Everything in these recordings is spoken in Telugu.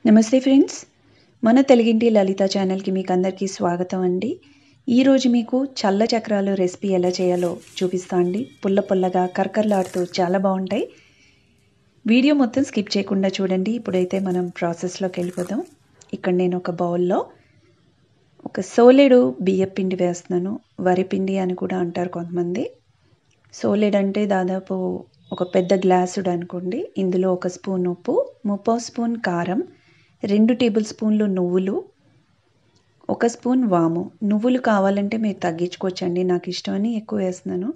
నమస్తే ఫ్రెండ్స్ మన తెలుగింటి లలిత ఛానల్కి మీకు అందరికీ స్వాగతం అండి ఈరోజు మీకు చల్ల చక్రాలు రెసిపీ ఎలా చేయాలో చూపిస్తా అండి పుల్ల పుల్లగా కరకరలాడుతూ చాలా బాగుంటాయి వీడియో మొత్తం స్కిప్ చేయకుండా చూడండి ఇప్పుడైతే మనం ప్రాసెస్లోకి వెళ్ళిపోదాం ఇక్కడ నేను ఒక బౌల్లో ఒక సోలేడు బియ్యం పిండి వేస్తున్నాను వరి పిండి అని కూడా అంటారు కొంతమంది సోలేడ్ అంటే దాదాపు ఒక పెద్ద గ్లాసుడు అనుకోండి ఇందులో ఒక స్పూన్ ఉప్పు ముప్పావు స్పూన్ కారం రెండు టేబుల్ స్పూన్లు నువ్వులు ఒక స్పూన్ వాము నువ్వులు కావాలంటే మీరు తగ్గించుకోవచ్చండి నాకు ఇష్టమని ఎక్కువ వేస్తున్నాను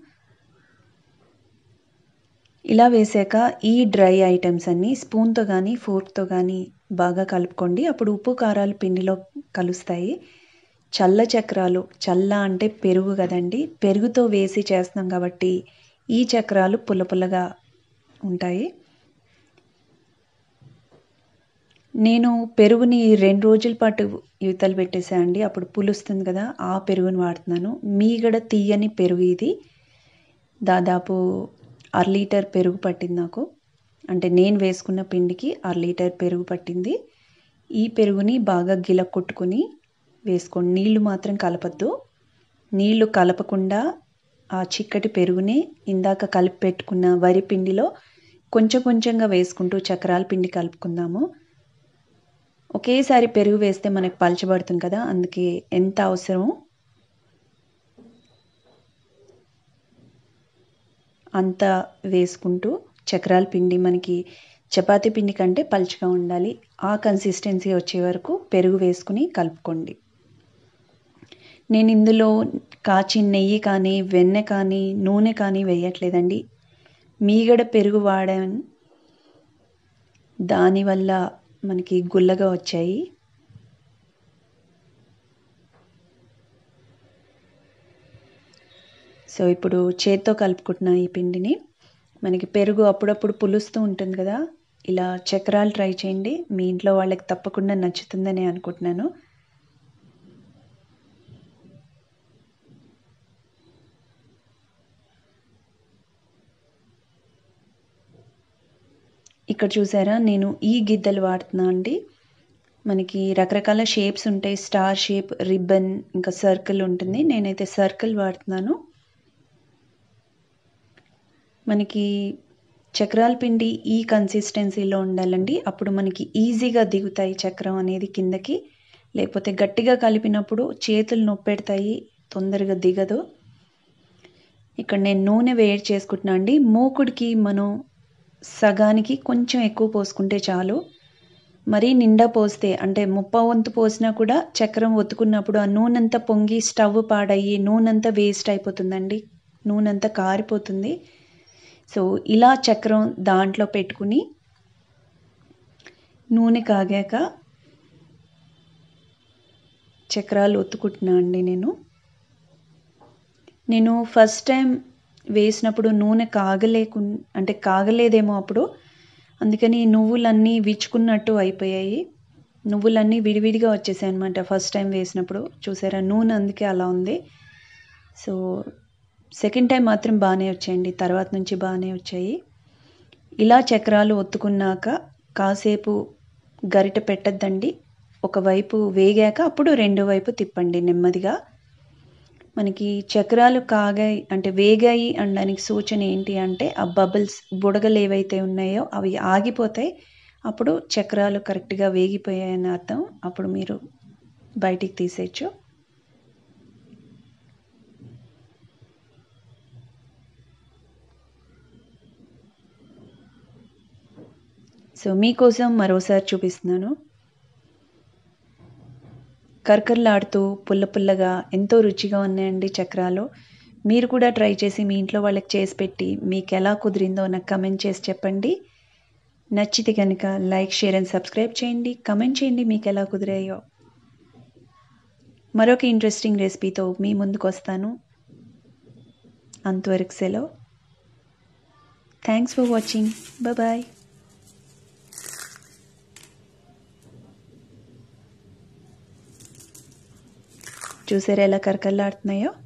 ఇలా వేసాక ఈ డ్రై ఐటమ్స్ అన్నీ స్పూన్తో కానీ ఫోర్క్తో కానీ బాగా కలుపుకోండి అప్పుడు ఉప్పు కారాలు పిండిలో కలుస్తాయి చల్ల చక్రాలు చల్ల అంటే పెరుగు కదండి పెరుగుతో వేసి చేస్తున్నాం కాబట్టి ఈ చక్రాలు పుల్ల పుల్లగా ఉంటాయి నేను పెరుగుని రెండు రోజుల పాటు యువతలు పెట్టేసా అండి అప్పుడు పులుస్తుంది కదా ఆ పెరుగుని వాడుతున్నాను మీగడ తీయని పెరుగు ఇది దాదాపు అర లీటర్ పెరుగు పట్టింది నాకు అంటే నేను వేసుకున్న పిండికి అర లీటర్ పెరుగు పట్టింది ఈ పెరుగుని బాగా గిల కొట్టుకుని వేసుకోండి నీళ్లు మాత్రం కలపద్దు నీళ్లు కలపకుండా ఆ చిక్కటి పెరుగుని ఇందాక కలిపి పెట్టుకున్న వరి పిండిలో కొంచెం కొంచెంగా వేసుకుంటూ చక్రాల పిండి కలుపుకుందాము ఒకేసారి పెరుగు వేస్తే మనకు పలచబడుతుంది కదా అందుకే ఎంత అవసరం అంత వేసుకుంటూ చక్రాల పిండి మనకి చపాతీ పిండి కంటే పలుచగా ఉండాలి ఆ కన్సిస్టెన్సీ వచ్చే వరకు పెరుగు వేసుకుని కలుపుకోండి నేను ఇందులో కాచి నెయ్యి కానీ వెన్నె కానీ నూనె కానీ వేయట్లేదండి మీగడ పెరుగు వాడాను దానివల్ల మనకి గుల్లగా వచ్చాయి సో ఇప్పుడు చేత్తో కలుపుకుంటున్నా ఈ పిండిని మనకి పెరుగు అప్పుడప్పుడు పులుస్తూ ఉంటుంది కదా ఇలా చక్రాలు ట్రై చేయండి మీ ఇంట్లో వాళ్ళకి తప్పకుండా నచ్చుతుందని అనుకుంటున్నాను ఇక్కడ చూసారా నేను ఈ గిద్దలు వాడుతున్నా అండి మనకి రకరకాల షేప్స్ ఉంటాయి స్టార్ షేప్ రిబ్బన్ ఇంకా సర్కిల్ ఉంటుంది నేనైతే సర్కిల్ వాడుతున్నాను మనకి చక్రాల పిండి ఈ కన్సిస్టెన్సీలో ఉండాలండి అప్పుడు మనకి ఈజీగా దిగుతాయి చక్రం అనేది కిందకి లేకపోతే గట్టిగా కలిపినప్పుడు చేతులు నొప్పెడతాయి తొందరగా దిగదు ఇక్కడ నేను నూనె వేడి చేసుకుంటున్నా అండి మూకుడికి మనం సగానికి కొంచెం ఎక్కువ పోసుకుంటే చాలు మరీ నిండా పోస్తే అంటే ముప్ప వంతు పోసినా కూడా చక్రం ఒత్తుకున్నప్పుడు ఆ నూనెంతా పొంగి స్టవ్ పాడయ్యి నూనెంతా వేస్ట్ అయిపోతుందండి నూనెంతా కారిపోతుంది సో ఇలా చక్రం దాంట్లో పెట్టుకుని నూనె కాగాక చక్రాలు ఒత్తుకుంటున్నా అండి నేను నేను ఫస్ట్ టైం వేసినప్పుడు నూనె కాగలేకు అంటే కాగలేదేమో అప్పుడు అందుకని నువ్వులన్నీ విచ్చుకున్నట్టు అయిపోయాయి నువ్వులన్నీ విడివిడిగా వచ్చేసాయి అనమాట ఫస్ట్ టైం వేసినప్పుడు చూసారా నూనె అందుకే అలా ఉంది సో సెకండ్ టైం మాత్రం బాగానే వచ్చాయండి తర్వాత నుంచి బాగానే వచ్చాయి ఇలా చక్రాలు ఒత్తుకున్నాక కాసేపు గరిట పెట్టద్దండి ఒకవైపు వేగాక అప్పుడు రెండో వైపు తిప్పండి నెమ్మదిగా మనకి చక్రాలు కాగాయి అంటే వేగాయి అనడానికి సూచన ఏంటి అంటే ఆ బబుల్స్ బుడగలు ఏవైతే ఉన్నాయో అవి ఆగిపోతాయి అప్పుడు చక్రాలు కరెక్ట్గా వేగిపోయాయని అర్థం అప్పుడు మీరు బయటికి తీసేయచ్చు సో మీకోసం మరోసారి చూపిస్తున్నాను కరకరలాడుతూ పుల్ల పుల్లగా ఎంతో రుచిగా ఉన్నాయండి చక్రాలు మీరు కూడా ట్రై చేసి మీ ఇంట్లో వాళ్ళకి చేసి పెట్టి మీకు ఎలా కుదిరిందో నాకు కమెంట్ చేసి చెప్పండి నచ్చితే కనుక లైక్ షేర్ అండ్ సబ్స్క్రైబ్ చేయండి కమెంట్ చేయండి మీకు ఎలా కుదిరాయో మరొక ఇంట్రెస్టింగ్ రెసిపీతో మీ ముందుకు వస్తాను అంతవరకు సెలవు థ్యాంక్స్ ఫర్ వాచింగ్ బాయ్ చూసారా ఎలా కరకరలాడుతున్నాయో